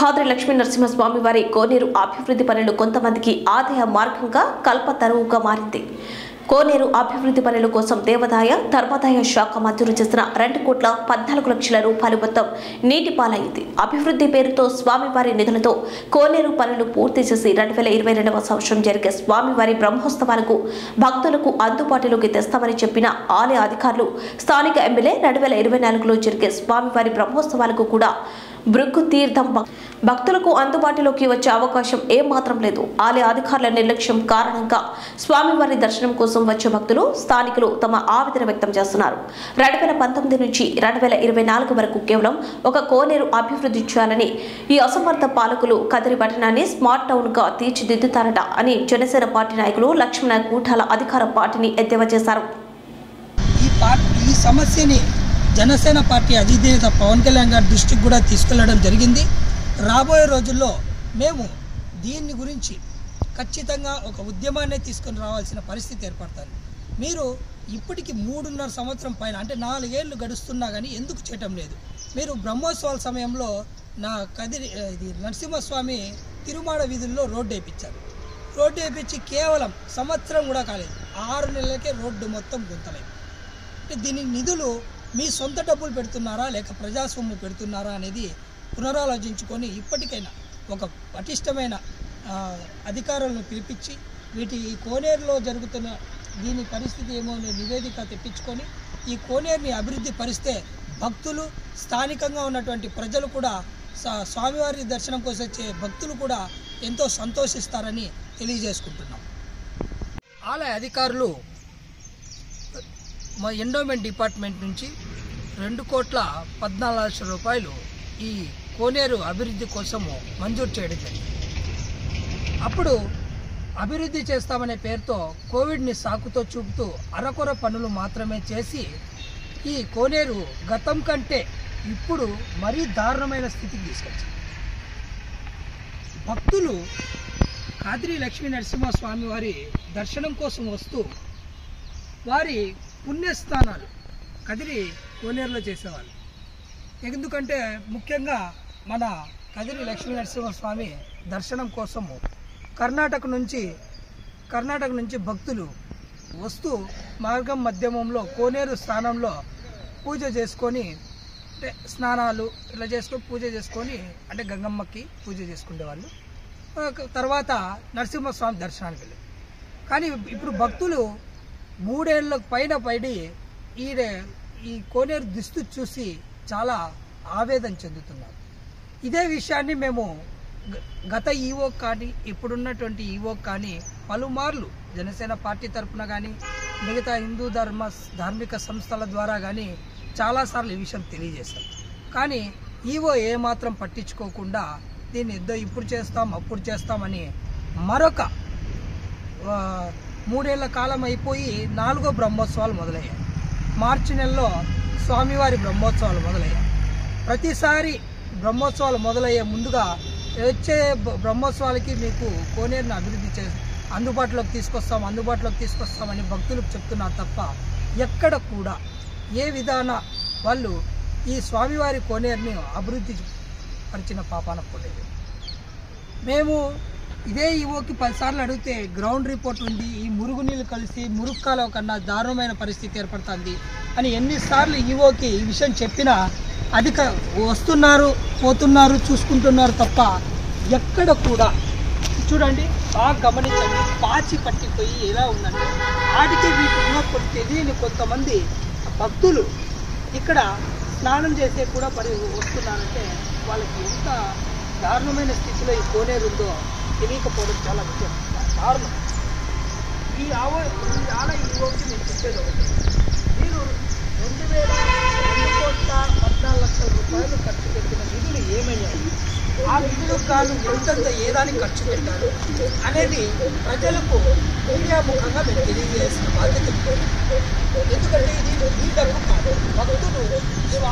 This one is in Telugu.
ఖాద్రి లక్ష్మీ నరసింహస్వామి వారి కోనేరు అభివృద్ధి పనులు కొంతమందికి ఆదాయ మార్గంగా కల్పతరువుగా మారింది కోనేరు అభివృద్ధి పనుల కోసం దేవాదాయ ధర్మాదాయ శాఖ మంజూరు చేసిన రెండు కోట్ల పద్నాలుగు లక్షల రూపాయలు మొత్తం నీటి పాలైంది అభివృద్ధి పేరుతో స్వామివారి నిధులతో కోనేరు పనులు పూర్తి చేసి రెండు వేల ఇరవై రెండవ సంవత్సరం జరిగే స్వామివారి బ్రహ్మోత్సవాలకు భక్తులకు అందుబాటులోకి తెస్తామని చెప్పిన ఆలయ అధికారులు స్థానిక ఎమ్మెల్యే రెండు వేల ఇరవై నాలుగులో జరిగే స్వామివారి బ్రహ్మోత్సవాలకు కూడా భృగు తీర్థం భక్- భక్తులకు అందుబాటులోకి వచ్చే అవకాశం ఏమాత్రం లేదు ఆలయ అధికారుల నిర్లక్ష్యం కారణంగా స్వామివారి దర్శనం కోసం వచ్చే భక్తులు స్థానికులు తమ ఆవేదన వ్యక్తం చేస్తున్నారు రెండు వేల పంతొమ్మిది నుంచి రెండు వేల ఇరవై నాలుగు వరకు కేవలం ఒక కోనేరు అభివృద్ధి చేయాలని ఈ అసమర్థ పాలకులు కదిరి పట్టణాన్ని స్మార్ట్ టౌన్ గా తీర్చిదిద్దుతారట అని జనసేన పార్టీ నాయకులు లక్ష్మణ కూఠాల అధికార పార్టీని ఎద్దేవా చేశారు ఈ పార్టీ ఈ సమస్యని జనసేన పార్టీ అధినేత పవన్ కళ్యాణ్ గారి దృష్టికి కూడా తీసుకెళ్లడం జరిగింది రాబోయే రోజుల్లో మేము దీన్ని గురించి ఖచ్చితంగా ఒక ఉద్యమాన్ని తీసుకొని రావాల్సిన పరిస్థితి ఏర్పడుతుంది మీరు ఇప్పటికి మూడున్నర సంవత్సరం పైన అంటే నాలుగేళ్లు గడుస్తున్నా కానీ ఎందుకు చేయటం లేదు మీరు బ్రహ్మోత్సవాల సమయంలో నా కదిరి ఇది నరసింహస్వామి తిరుమాడ వీధుల్లో రోడ్డు వేయించారు రోడ్డు వేయించి కేవలం సంవత్సరం కూడా కాలేదు ఆరు నెలలకే రోడ్డు మొత్తం గుంతలేదు అంటే దీని నిధులు మీ సొంత డబ్బులు పెడుతున్నారా లేక ప్రజాస్వామ్యం పెడుతున్నారా అనేది పునరాలోచించుకొని ఇప్పటికైనా ఒక పటిష్టమైన ఆ, అధికారులను పిలిపించి వీటి ఈ కోనేరులో జరుగుతున్న దీని పరిస్థితి ఏమో అనే నివేదిక తెప్పించుకొని ఈ కోనేరుని అభివృద్ధి పరిస్తే భక్తులు స్థానికంగా ఉన్నటువంటి ప్రజలు కూడా స- స్వామివారి దర్శనం కోసం వచ్చే భక్తులు కూడా ఎంతో సంతోషిస్తారని తెలియజేసుకుంటున్నాం ఆలయ అధికారులు మా ఎండోమెంట్ డిపార్ట్మెంట్ నుంచి రెండు కోట్ల పద్నాలుగు లక్షల రూపాయలు ఈ కోనేరు అభివృద్ధి కోసము మంజూరు చేయడం జరిగింది అప్పుడు అభివృద్ధి చేస్తామనే పేరుతో కోవిడ్ని సాకుతో చూపుతూ అరకొర పనులు మాత్రమే చేసి ఈ కోనేరు గతం కంటే ఇప్పుడు మరీ దారుణమైన స్థితికి తీసుకొచ్చింది భక్తులు కాదిరి లక్ష్మీ నరసింహస్వామి వారి దర్శనం కోసం వస్తూ వారి పుణ్యస్థానాలు కదిరి కోనేరులో చేసేవాళ్ళు ఎందుకంటే ముఖ్యంగా మన కదిరి లక్ష్మీ నరసింహస్వామి దర్శనం కోసము కర్ణాటక నుంచి కర్ణాటక నుంచి భక్తులు వస్తూ మార్గం మధ్యమంలో కోనేరు స్థానంలో పూజ చేసుకొని అంటే స్నానాలు ఇట్లా చేసుకొని పూజ చేసుకొని అంటే గంగమ్మకి పూజ చేసుకునేవాళ్ళు ఆ, తర్వాత నరసింహస్వామి దర్శనానికి వెళ్ళారు కానీ ఇప్పుడు భక్తులు మూడేళ్ల పైన పడి ఈ ఈ కోనేరు దుస్థితి చూసి చాలా ఆవేదన చెందుతున్నారు ఇదే విషయాన్ని మేము గ- గత ఈవో కానీ ఇప్పుడున్నటువంటి ఈవో కానీ పలుమార్లు జనసేన పార్టీ తరఫున కానీ మిగతా హిందూ ధర్మ ధార్మిక సంస్థల ద్వారా కానీ చాలాసార్లు ఈ విషయం తెలియజేశాం కానీ ఈవో ఏమాత్రం పట్టించుకోకుండా దీన్ని ఇద్దో ఇప్పుడు చేస్తాం అప్పుడు చేస్తామని మరొక ఆ, మూడేళ్ల కాలం అయిపోయి నాలుగో బ్రహ్మోత్సవాలు మొదలయ్యాయి మార్చి నెలలో స్వామివారి బ్రహ్మోత్సవాలు మొదలయ్యాయి ప్రతిసారి బ్రహ్మోత్సవాలు మొదలయ్యే ముందుగా వచ్చే బ- బ్రహ్మోత్సవాలకి మీకు కోనేరుని అభివృద్ధి చే అందుబాటులోకి తీసుకొస్తాం అందుబాటులోకి తీసుకొస్తామని భక్తులకు చెప్తున్నారు తప్ప ఎక్కడ కూడా ఏ విధాన వాళ్ళు ఈ స్వామివారి కోనేరుని అభివృద్ధి పరిచిన పాపాన పోలేదు మేము ఇదే ఈవోకి పదిసార్లు అడిగితే గ్రౌండ్ రిపోర్ట్ ఉంది ఈ మురుగు నీళ్ళు కలిసి మురుగు కాలువ కన్నా దారుణమైన పరిస్థితి ఏర్పడుతుంది అని ఎన్నిసార్లు ఈవోకి ఈ విషయం చెప్పినా అధిక వస్తున్నారు పోతున్నారు చూసుకుంటున్నారు తప్ప ఎక్కడ కూడా చూడండి బాగా గమనించండి పాచి పట్టిపోయి ఎలా ఉందంటే వాటికి వీటి ఉన్నప్పుడు తెలియని కొంతమంది భక్తులు ఇక్కడ స్నానం చేసే కూడా మరి వస్తున్నారంటే వాళ్ళకి ఎంత దారుణమైన స్థితిలో ఈ కోనేరు ఉందో తెలియకపోవడం చాలా ముఖ్యం దారుణం ఈ ఆవ ఈ ఆలయ ఈవోకి నేను చెప్పేది ఒకటి మీరు రెండు వేల రెండు కోట్ల పద్నాలుగు లక్షల రూపాయలు ఖర్చు పెట్టిన నిధులు ఏమయ్యాయి ఆ నిధులకు కాదు ఎంతెంత ఏదానికి ఖర్చు పెట్టారు అనేది ప్రజలకు మీడియా ముఖంగా మేము తెలియజేయాల్సిన బాధ్యత ఉంది. ఎందుకంటే ఇది మీ డబ్బు కాదు భక్తులు